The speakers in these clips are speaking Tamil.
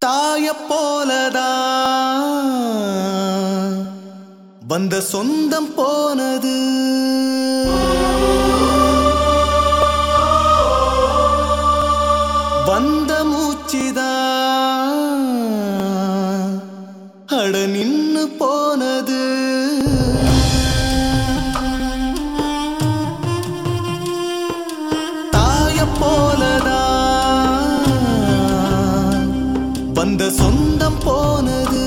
தாய போலதான் வந்த சொந்தம் போனது வந்த மூச்சுதான் அட நின்னு போனது தாய போலதான் வந்த சொந்தம் போனது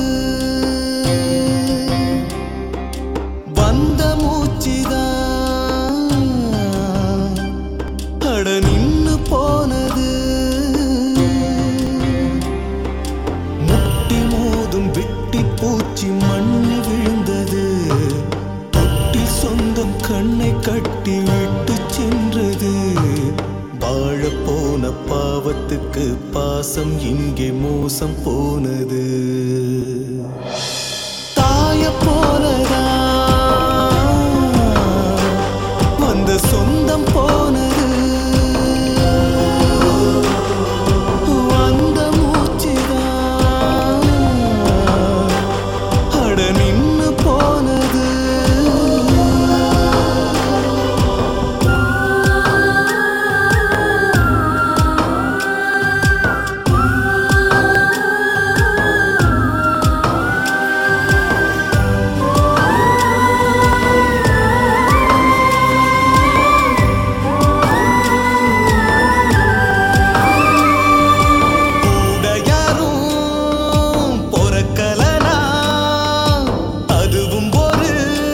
வந்த மூச்சுதான் அட நின்னு போனது முட்டி மோதும் வெட்டி பூச்சி மண்ணு விழுந்தது தொட்டி சொந்தம் கண்ணை கட்டி விட்டு சென்றது வாழ போன பாவத்துக்கு பாசம் இங்கே மோசம் போனது தாய போலதான் வந்த சொந்தம் போனது வந்த மூச்சுதான் அட நின்னு போனது கூட யாரும் பொறக்கலனா அதுவும் ஒரு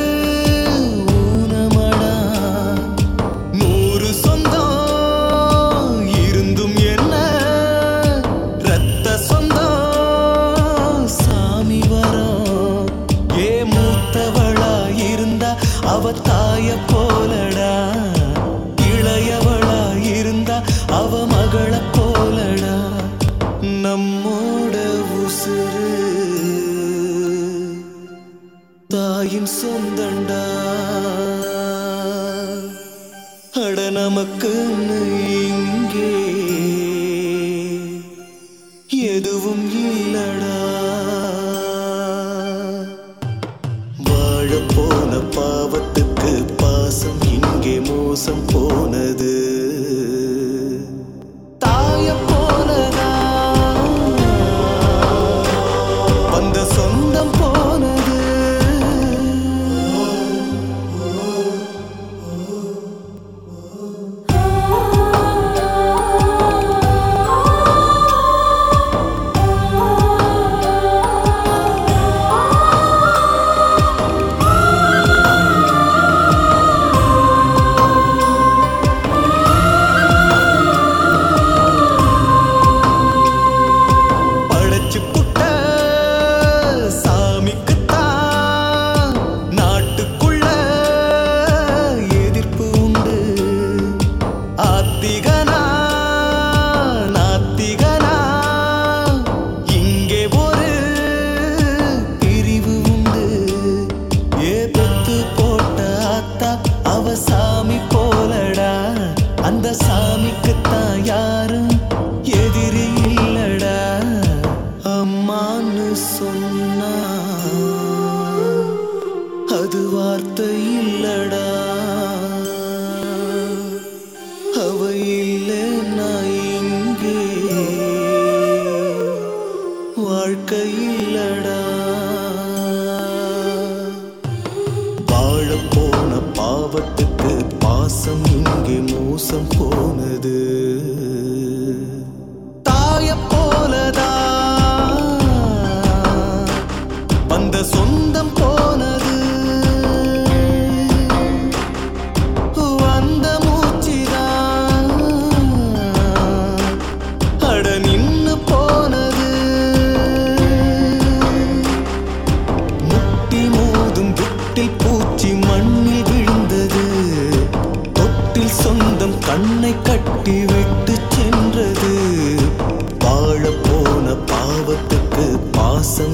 ஊனமடா நூறு சொந்தம் இருந்தும் என்ன ரத்த சொந்தம் சாமி வரும் ஏ மூத்தவளா இருந்தா அவ தாய போலடா இளையவளா இருந்தா அவ மகள போலடா நம்மோட உசுறு தாயின் சொந்தண்டா அட நமக்குன்னு இங்கே எதுவும் இல்லடா வாழ போன பாவத்துக்கு பாசம் இங்கே மோசம் போனது தாய போலதான் வந்த சொந்தம் போனது படைச்சு புட்ட சாமிக்குத்தான் நாட்டுக்குள்ள எதிர்ப்பு உண்டு ஆத்திகனா நாத்திகனா இங்கே ஒரு பிரிவு உண்டு ஏ பெத்து போட்ட ஆத்தா அவ சாமி போலடா அந்த சாமிக்குத்தான் யாரும் எதிரி இல்லடா அம்மான்னு சொன்னா அது வார்த்தை இல்லடா அவ இல்லைன்னா இங்கே வாழ்க்கை இல்லடா வாழ போன பாவத்துக்கு பாசம் இங்கே மோசம் போனது தாய போலதான் வந்த சொந்தம் போனது வந்த மூச்சுதான் அட நின்னு போனது முட்டி மோதும் விட்டில் பூச்சி மண்ணில் விழுந்தது தொட்டில் சொந்தம் கண்ணை கட்டி விட்டு சென்றது வாழ போன பாவத்துக்கு பாசம்